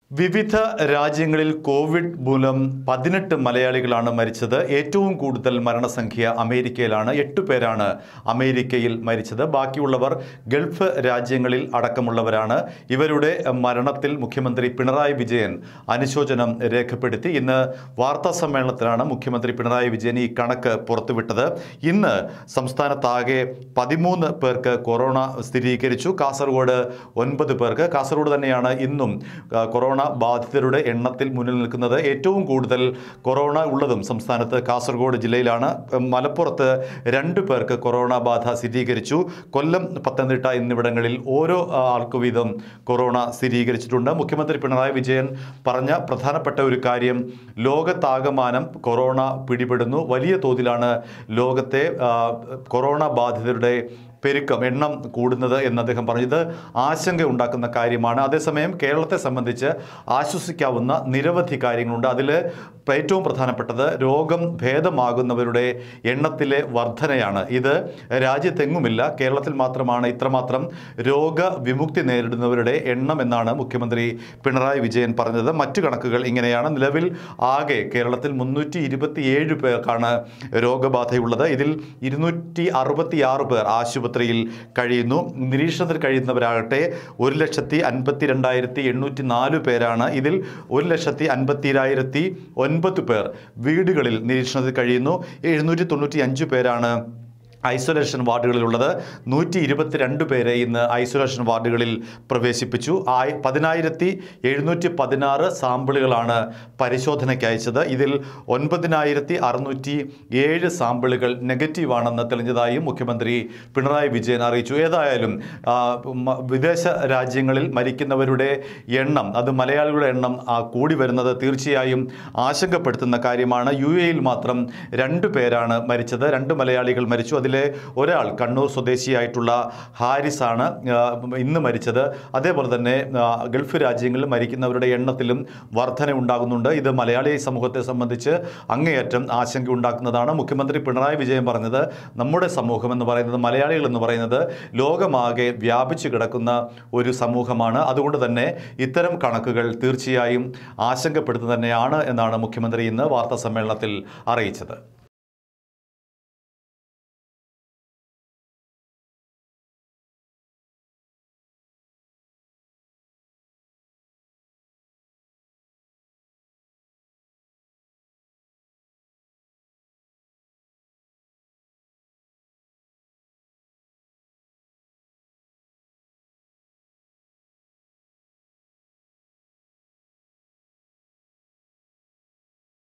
വിവിധ രാജ്യങ്ങളിൽ കോവിഡ് മൂലം പതിനെട്ട് മലയാളികളാണ് മരിച്ചത് ഏറ്റവും കൂടുതൽ മരണസംഖ്യ അമേരിക്കയിലാണ് എട്ട് പേരാണ് അമേരിക്കയിൽ മരിച്ചത് ബാക്കിയുള്ളവർ ഗൾഫ് രാജ്യങ്ങളിൽ അടക്കമുള്ളവരാണ് ഇവരുടെ മരണത്തിൽ മുഖ്യമന്ത്രി പിണറായി വിജയൻ അനുശോചനം രേഖപ്പെടുത്തി ഇന്ന് വാർത്താ സമ്മേളനത്തിലാണ് മുഖ്യമന്ത്രി പിണറായി വിജയൻ ഈ കണക്ക് പുറത്തുവിട്ടത് ഇന്ന് സംസ്ഥാനത്താകെ പതിമൂന്ന് പേർക്ക് കൊറോണ സ്ഥിരീകരിച്ചു കാസർഗോഡ് ഒൻപത് പേർക്ക് കാസർഗോഡ് തന്നെയാണ് ഇന്നും ആ, കൊറോണ ബാധിതരുടെ എണ്ണത്തിൽ മുന്നിൽ നിൽക്കുന്നത് ഏറ്റവും കൂടുതൽ കൊറോണ ഉള്ളതും സംസ്ഥാനത്ത് കാസർഗോഡ് ജില്ലയിലാണ് മലപ്പുറത്ത് രണ്ട് പേർക്ക് കൊറോണ ബാധ സ്ഥിരീകരിച്ചു കൊല്ലം പത്തനംതിട്ട എന്നിവിടങ്ങളിൽ ഓരോ ആ, ആൾക്ക് വീതം കൊറോണ സ്ഥിരീകരിച്ചിട്ടുണ്ട് മുഖ്യമന്ത്രി പിണറായി വിജയൻ പറഞ്ഞ പ്രധാനപ്പെട്ട ഒരു കാര്യം ലോകത്താകമാനം കൊറോണ പിടിപെടുന്നു വലിയ തോതിലാണ് ലോകത്തെ ആ, കൊറോണ ബാധിതരുടെ പെരുക്കം എണ്ണം കൂടുന്നത് എന്ന് അദ്ദേഹം പറഞ്ഞത് ആശങ്ക ഉണ്ടാക്കുന്ന കാര്യമാണ് അതേസമയം കേരളത്തെ സംബന്ധിച്ച് ആശ്വസിക്കാവുന്ന നിരവധി കാര്യങ്ങളുണ്ട് അതിൽ ഏറ്റവും പ്രധാനപ്പെട്ടത് രോഗം ഭേദമാകുന്നവരുടെ എണ്ണത്തിലെ വർധനയാണ് ഇത് രാജ്യത്തെങ്ങുമില്ല കേരളത്തിൽ മാത്രമാണ് ഇത്രമാത്രം രോഗവിമുക്തി നേരിടുന്നവരുടെ എണ്ണം എന്നാണ് മുഖ്യമന്ത്രി പിണറായി വിജയൻ പറഞ്ഞത് മറ്റു കണക്കുകൾ ഇങ്ങനെയാണ് നിലവിൽ ആകെ കേരളത്തിൽ മുന്നൂറ്റി ഇരുപത്തിയേഴ് പേർക്കാണ് രോഗബാധയുള്ളത് ഇതിൽ ഇരുന്നൂറ്റി അറുപത്തിയാറ് പേർ ആശുപത്രിയിൽ കഴിയുന്നു നിരീക്ഷണത്തിൽ കഴിയുന്നവരാകട്ടെ ഒരു ലക്ഷത്തി അൻപത്തി രണ്ടായിരത്തി എണ്ണൂറ്റി നാല് പേരാണ് ഇതിൽ ഒരു ലക്ഷത്തി അൻപത്തിരായിരത്തി ഒൻപത് പേർ വീടുകളിൽ നിരീക്ഷണത്തിൽ കഴിയുന്നു എഴുന്നൂറ്റി തൊണ്ണൂറ്റി അഞ്ച് പേരാണ് ഐസൊലേഷൻ വാർഡുകളിലുള്ളത് നൂറ്റി ഇരുപത്തിരണ്ട് പേരെ ഇന്ന് ഐസൊലേഷൻ വാർഡുകളിൽ പ്രവേശിപ്പിച്ചു ആയി പതിനായിരത്തി എഴുന്നൂറ്റി പതിനാറ് സാമ്പിളുകളാണ് പരിശോധനയ്ക്ക് അയച്ചത് ഇതിൽ ഒൻപതിനായിരത്തി അറുന്നൂറ്റി ഏഴ് സാമ്പിളുകൾ നെഗറ്റീവാണെന്ന് തെളിഞ്ഞതായും മുഖ്യമന്ത്രി പിണറായി വിജയൻ അറിയിച്ചു ഏതായാലും ആ, മ- വിദേശ രാജ്യങ്ങളിൽ മരിക്കുന്നവരുടെ എണ്ണം അത് മലയാളികളുടെ എണ്ണം ആ, കൂടി വരുന്നത് തീർച്ചയായും ആശങ്കപ്പെടുത്തുന്ന കാര്യമാണ് യു എയിൽ മാത്രം രണ്ട് പേരാണ് മരിച്ചത് രണ്ട് മലയാളികൾ മരിച്ചു അതിലെ ഒരാൾ കണ്ണൂർ സ്വദേശിയായിട്ടുള്ള ഹാരിസ് ആണ് ആ, ഇന്ന് മരിച്ചത് അതേപോലെ തന്നെ ആ, ഗൾഫ് രാജ്യങ്ങളിൽ മരിക്കുന്നവരുടെ എണ്ണത്തിലും വർധന ഉണ്ടാകുന്നുണ്ട് ഇത് മലയാളി സമൂഹത്തെ സംബന്ധിച്ച് അങ്ങേയറ്റം ആശങ്ക ഉണ്ടാക്കുന്നതാണ് മുഖ്യമന്ത്രി പിണറായി വിജയൻ പറഞ്ഞത് നമ്മുടെ സമൂഹം എന്ന് പറയുന്നത് മലയാളികൾ എന്ന് പറയുന്നത് ലോകമാകെ വ്യാപിച്ചു കിടക്കുന്ന ഒരു സമൂഹമാണ് അതുകൊണ്ട് തന്നെ ഇത്തരം കണക്കുകൾ തീർച്ചയായും ആശങ്കപ്പെടുത്തുന്നത് തന്നെയാണ് എന്നാണ് മുഖ്യമന്ത്രി ഇന്ന് വാർത്താ സമ്മേളനത്തിൽ അറിയിച്ചത്